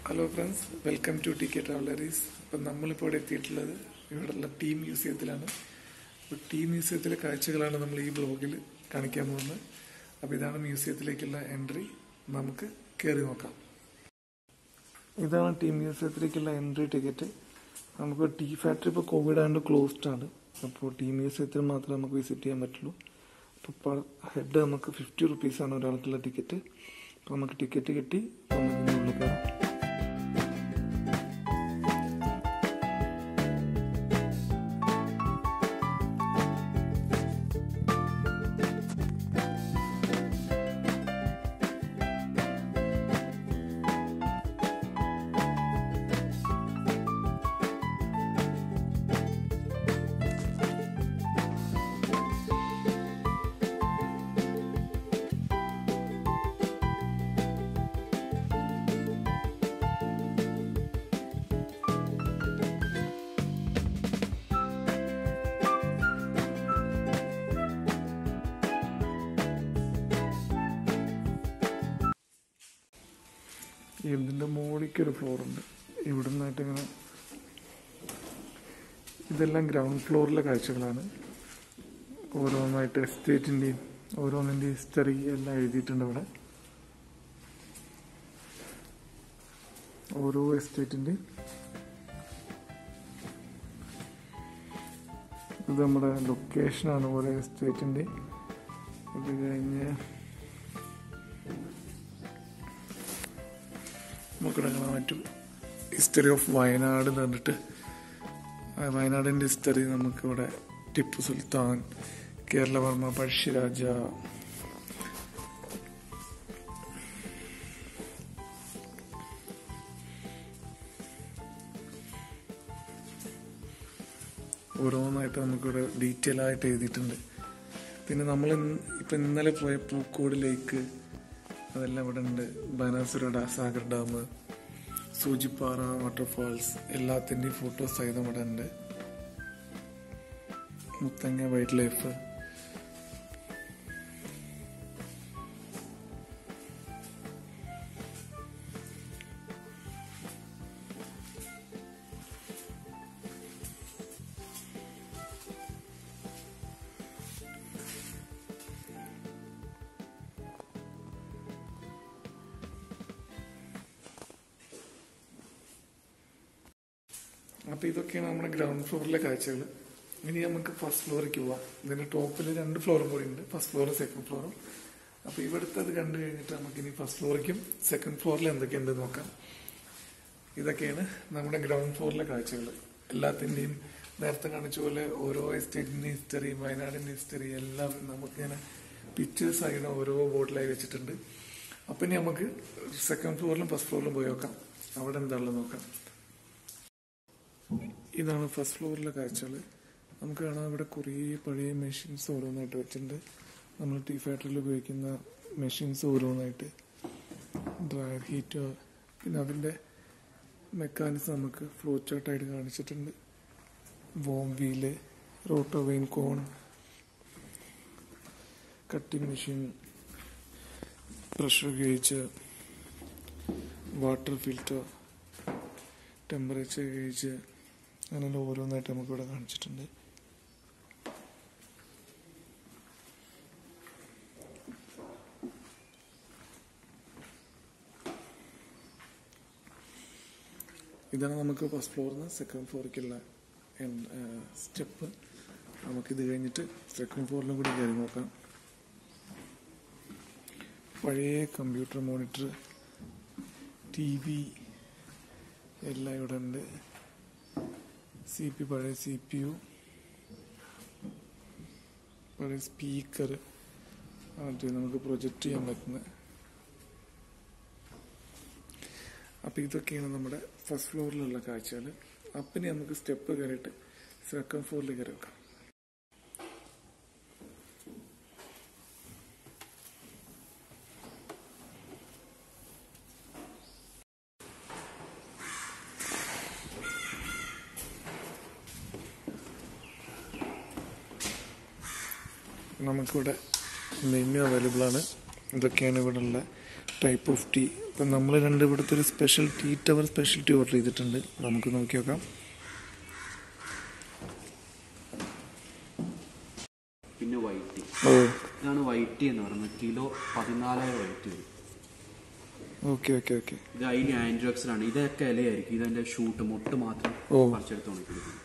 Hello friends welcome to T K ട്രാവലറീസ് അപ്പം നമ്മളിപ്പോൾ ഇവിടെ എത്തിയിട്ടുള്ളത് ഇവിടെയുള്ള ടീ മ്യൂസിയത്തിലാണ് അപ്പോൾ ടീ മ്യൂസിയത്തിലെ കാഴ്ചകളാണ് നമ്മൾ ഈ ബ്ലോഗിൽ കാണിക്കാൻ പോകുന്നത് അപ്പോൾ ഇതാണ് മ്യൂസിയത്തിലേക്കുള്ള എൻട്രി നമുക്ക് കയറി നോക്കാം ഇതാണ് ടീ മ്യൂസിയത്തിലേക്കുള്ള എൻട്രി ടിക്കറ്റ് നമുക്ക് ടീ ഫാക്ടറി ഇപ്പോൾ കോവിഡ് ആയതുകൊണ്ട് ക്ലോസ്ഡ് ആണ് അപ്പോൾ ടീ മ്യൂസിയത്തിൽ മാത്രമേ നമുക്ക് വിസിറ്റ് ചെയ്യാൻ പറ്റുള്ളൂ അപ്പോൾ പെർ ഹെഡ് നമുക്ക് ഫിഫ്റ്റി റുപ്പീസാണ് ഒരാൾക്കുള്ള ടിക്കറ്റ് അപ്പോൾ നമുക്ക് ടിക്കറ്റ് കിട്ടി അപ്പോൾ നമുക്ക് ഇനി ഉള്ളിൽ കയറാം ഇതിൻ്റെ മുകളിലേക്ക് ഒരു ഫ്ലോർ ഉണ്ട് ഇവിടെ നിന്നായിട്ട് ഇങ്ങനെ ഇതെല്ലാം ഗ്രൗണ്ട് ഫ്ലോറിലെ കാഴ്ചകളാണ് ഓരോന്നായിട്ട് എസ്റ്റേറ്റിൻ്റെയും ഓരോന്നിൻ്റെ ഹിസ്റ്ററി എല്ലാം എഴുതിയിട്ടുണ്ട് ഇവിടെ ഓരോ എസ്റ്റേറ്റിൻ്റെയും ഇത് നമ്മുടെ ലൊക്കേഷനാണ് ഓരോ എസ്റ്റേറ്റിൻ്റെ ഇത് കഴിഞ്ഞ് നമുക്കിവിടെ കാണാൻ പറ്റും ഹിസ്റ്ററി ഓഫ് വയനാട് എന്ന് പറഞ്ഞിട്ട് ആ വയനാടിൻ്റെ ഹിസ്റ്ററി നമുക്കിവിടെ ടിപ്പു സുൽത്താൻ കേരളവർമ്മ പഴശ്ശിരാജ ഓരോന്നായിട്ട് നമുക്കിവിടെ ഡീറ്റെയിൽ ആയിട്ട് എഴുതിയിട്ടുണ്ട് പിന്നെ നമ്മൾ ഇപ്പം ഇന്നലെ പോയ പൂക്കോട് ലേക്ക് അതെല്ലാം ഇവിടെ ഉണ്ട് ബനാസുര സാഗർ ഡാം സൂചിപ്പാറ വാട്ടർഫാൾസ് എല്ലാത്തിൻ്റെയും ഫോട്ടോസ് സഹിതം ഇവിടെ ഉണ്ട് മുത്തങ്ങ വൈൽഡ് ലൈഫ് അപ്പോൾ ഇതൊക്കെയാണ് നമ്മുടെ ഗ്രൗണ്ട് ഫ്ലോറിലെ കാഴ്ചകൾ ഇനി നമുക്ക് ഫസ്റ്റ് ഫ്ലോറിലേക്ക് പോവാം ഇതിന്റെ ടോപ്പിൽ രണ്ട് ഫ്ലോറും കൂടി ഉണ്ട് ഫസ്റ്റ് ഫ്ലോറും സെക്കൻഡ് ഫ്ലോറും അപ്പോൾ ഇവിടുത്തെ അത് കണ്ടു കഴിഞ്ഞിട്ട് നമുക്ക് ഇനി ഫസ്റ്റ് ഫ്ലോറിലേക്കും സെക്കൻഡ് ഫ്ലോറിൽ എന്തൊക്കെയുണ്ട് നോക്കാം ഇതൊക്കെയാണ് നമ്മുടെ ഗ്രൗണ്ട് ഫ്ലോറിലെ കാഴ്ചകൾ എല്ലാത്തിൻ്റെയും നേരത്തെ കാണിച്ച പോലെ ഓരോ എസ്റ്റേറ്റിന്റെ ഹിസ്റ്ററി വയനാടിന്റെ ഹിസ്റ്ററി എല്ലാം നമുക്കിങ്ങനെ പിക്ചേഴ്സ് ആയിട്ട് ഓരോ ബോർഡിലായി വെച്ചിട്ടുണ്ട് അപ്പം ഇനി നമുക്ക് സെക്കൻഡ് ഫ്ലോറിലും ഫസ്റ്റ് ഫ്ലോറിലും പോയി നോക്കാം അവിടെ എന്താണുള്ളത് നോക്കാം ഇതാണ് ഫസ്റ്റ് ഫ്ലോറിലെ കാഴ്ചകൾ നമുക്ക് കാണാം ഇവിടെ കുറേ പഴയ മെഷീൻസ് ഓരോന്നായിട്ട് വെച്ചിട്ടുണ്ട് നമ്മൾ ടീ ഫാക്ടറിയിൽ ഉപയോഗിക്കുന്ന മെഷീൻസ് ഓരോന്നായിട്ട് ഡ്രയർ ഹീറ്റർ പിന്നെ അതിൻ്റെ മെക്കാനിസം നമുക്ക് ഫ്ലോ ചാർട്ടായിട്ട് കാണിച്ചിട്ടുണ്ട് worm wheel rotovane cone cutting machine pressure gauge water filter temperature gauge അങ്ങനെ ഓരോന്നായിട്ട് നമുക്കിവിടെ കാണിച്ചിട്ടുണ്ട് ഇതാണ് നമുക്ക് ഫസ്റ്റ് ഫ്ലോറിൽ നിന്ന് സെക്കൻഡ് ഫ്ലോറിലേക്കുള്ള സ്റ്റെപ്പ് നമുക്കിത് കഴിഞ്ഞിട്ട് സെക്കൻഡ് ഫ്ലോറിലും കൂടി കയറി നോക്കാം പഴയ കമ്പ്യൂട്ടർ മോണിറ്റർ ടി വി എല്ലാം ഇവിടെ ഉണ്ട് സി പി പഴയ സി പി യു പഴയ സ്പീക്കർ മറ്റേ നമുക്ക് പ്രൊജക്റ്റ് ചെയ്യാൻ പറ്റുന്ന അപ്പം ഇതൊക്കെയാണ് നമ്മുടെ ഫസ്റ്റ് ഫ്ലോറിലുള്ള കാഴ്ചകൾ അപ്പം ഇനി നമുക്ക് സ്റ്റെപ്പ് കയറിയിട്ട് സെക്കൻഡ് ഫ്ലോറിൽ കയറി വെക്കാം നമുക്കിവിടെ മെനു അവൈലബിൾ ആണ് ഇതൊക്കെയാണ് ഇവിടെ ഉള്ള ടൈപ്പ് ഓഫ് ടീ ഇപ്പം നമ്മൾ രണ്ട് ഇവിടുത്തെ ഒരു special tea tower special tea order ചെയ്തിട്ടുണ്ട് നമുക്ക് നോക്കി നോക്കാം പിന്നെ വൈറ്റ് ടീ ഓ ഇതാണ് വൈറ്റ് ടീ എന്ന് പറയുന്നത് കിലോ പതിനാലായിരം റേറ്റ് വരും ഓക്കെ ഓക്കെ ഓക്കെ ഇത് അതിന് ആൻഡ്രോക്സിലാണ് ഇതൊക്കെ ഇലയായിരിക്കും ഇതിന്റെ ഷൂട്ട് മുട്ട് മാത്രം ഓ. പറിച്ചെടുത്ത് ഉണക്കിയെടുക്കും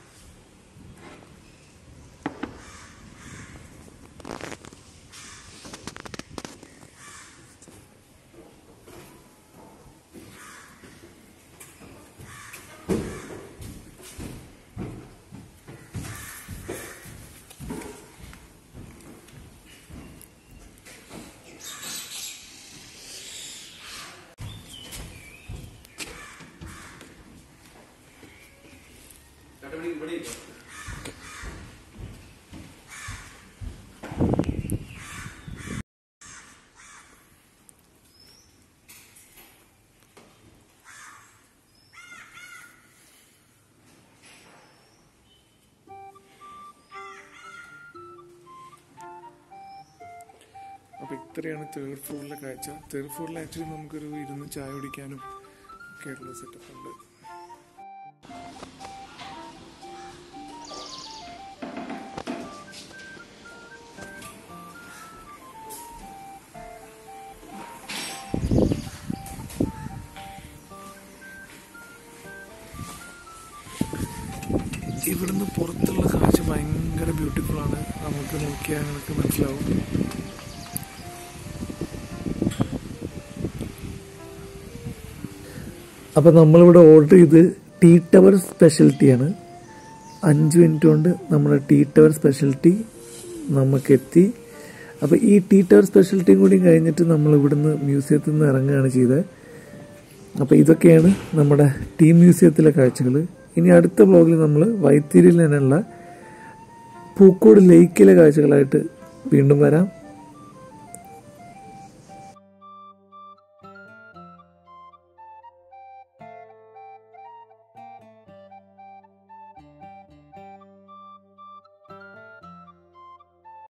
അപ്പോൾ ഇത്രയാണ് തേർഡ് ഫ്ലോറിലെ കാഴ്ച തേർഡ് ഫ്ലോറിൽ ആക്ച്വലി നമുക്കൊരു ഇരുന്ന് ചായ കുടിക്കാനും ഒക്കെ ആയിട്ടുള്ള സെറ്റപ്പ് ഉണ്ട് ഇവിടുന്ന് പുറത്തുള്ള കാഴ്ച ഭയങ്കര ബ്യൂട്ടിഫുൾ ആണ് നമുക്ക് നോക്കിയാൽ നമുക്ക് മനസ്സിലാവും അപ്പോൾ നമ്മളിവിടെ ഓർഡർ ചെയ്ത് ടീ ടവർ സ്പെഷ്യൽറ്റിയാണ് അഞ്ച് മിനിറ്റ് കൊണ്ട് നമ്മുടെ ടീ ടവർ സ്പെഷ്യൽറ്റി നമുക്ക് എത്തി അപ്പോൾ ഈ ടീ ടവർ സ്പെഷ്യൽറ്റിയും കൂടി കഴിഞ്ഞിട്ട് നമ്മൾ ഇവിടുന്ന് മ്യൂസിയത്തിൽ നിന്ന് ഇറങ്ങുകയാണ് ചെയ്തത് അപ്പോൾ ഇതൊക്കെയാണ് നമ്മുടെ ടീ മ്യൂസിയത്തിലെ കാഴ്ചകൾ ഇനി അടുത്ത ബ്ലോഗിൽ നമ്മൾ വൈത്തിരിയിൽ നിന്നുള്ള പൂക്കോട് ലേക്കിലെ കാഴ്ചകളായിട്ട് വീണ്ടും വരാം